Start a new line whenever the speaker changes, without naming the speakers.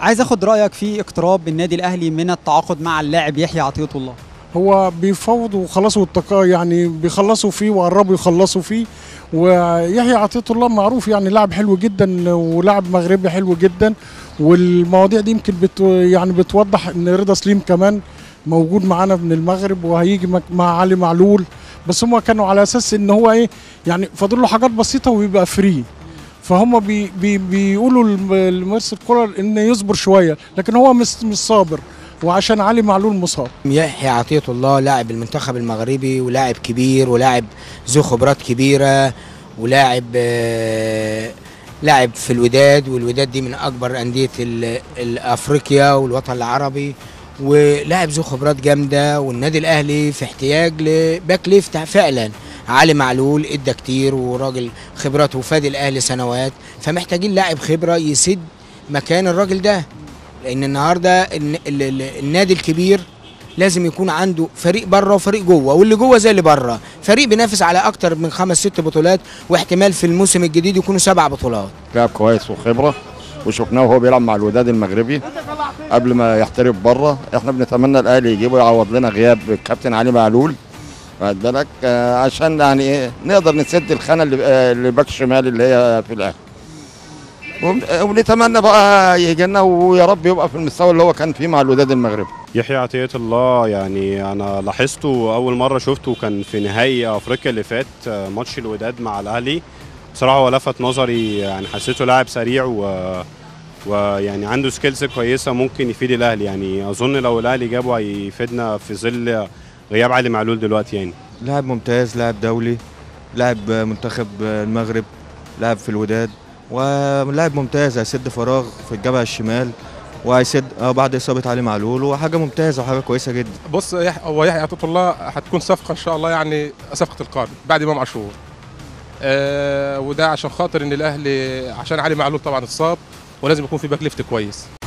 عايز اخد رايك في اقتراب النادي الاهلي من التعاقد مع اللاعب يحيى عطيه الله
هو بيفاوضوا وخلصوا التقا يعني بيخلصوا فيه وقربوا يخلصوا فيه ويحيى عطية الله معروف يعني لاعب حلو جدا ولاعب مغربي حلو جدا والمواضيع دي يمكن بت يعني بتوضح ان رضا سليم كمان موجود معانا من المغرب وهيجي مك- مع علي معلول بس هم كانوا على اساس ان هو ايه يعني فاضل له حاجات بسيطه ويبقى فري فهم بي بي بيقولوا لم- لمارسيل كولر ان يصبر شويه لكن هو مش مش صابر وعشان علي معلول مصاب
يحيى عطية الله لاعب المنتخب المغربي ولاعب كبير ولاعب ذو خبرات كبيرة ولاعب آه، لاعب في الوداد والوداد دي من أكبر أندية ال- ال- أفريقيا والوطن العربي ولاعب ذو خبرات جامدة والنادي الأهلي في احتياج لباك ليفت فعلا علي معلول ادى كتير وراجل خبراته وفاد الأهلي سنوات فمحتاجين لاعب خبرة يسد مكان الراجل ده لأن النهارده الن- ال- ال- النادي الكبير لازم يكون عنده فريق بره وفريق جوه واللي جوه زي اللي بره فريق بينافس على اكتر من خمس ست بطولات واحتمال في الموسم الجديد يكونوا سبع بطولات
لاعب كويس وخبره وشفناه وهو بيلعب مع الوداد المغربي قبل ما يحترف بره احنا بنتمنى الاهلي يجيبه يعوض لنا غياب الكابتن علي معلول واخد بالك آه، عشان يعني ايه نقدر نسد الخانه اللي آه، اللي باك شمال اللي هي في الاهلي وبن- ونتمنى بقى يجي لنا ويا رب يبقى في المستوى اللي هو كان فيه مع الوداد المغربي
يحيى عطية الله يعني أنا لاحظته أول مرة شفته كان في نهائي أفريقيا اللي فات آه، ماتش الوداد مع الأهلي بصراحة هو لفت نظري يعني حسيته لاعب سريع و ويعني عنده سكيلز كويسة ممكن يفيد الأهلي يعني أظن لو الأهلي جابه هيفيدنا في ظل غياب علي معلول دلوقتي يعني
لاعب ممتاز لاعب دولي لاعب منتخب المغرب لاعب في الوداد ولاعب ممتاز هيسد فراغ في الجبهه الشمال وهيسد اه بعد اصابه علي معلول وحاجه ممتازه وحاجه كويسه جدا
بص يح- هو يحيى عطية الله هتكون صفقه ان شاء الله يعني صفقه القرن بعد امام عاشور آه وده عشان خاطر ان الاهلي عشان علي معلول طبعا اتصاب ولازم يكون في باك ليفت كويس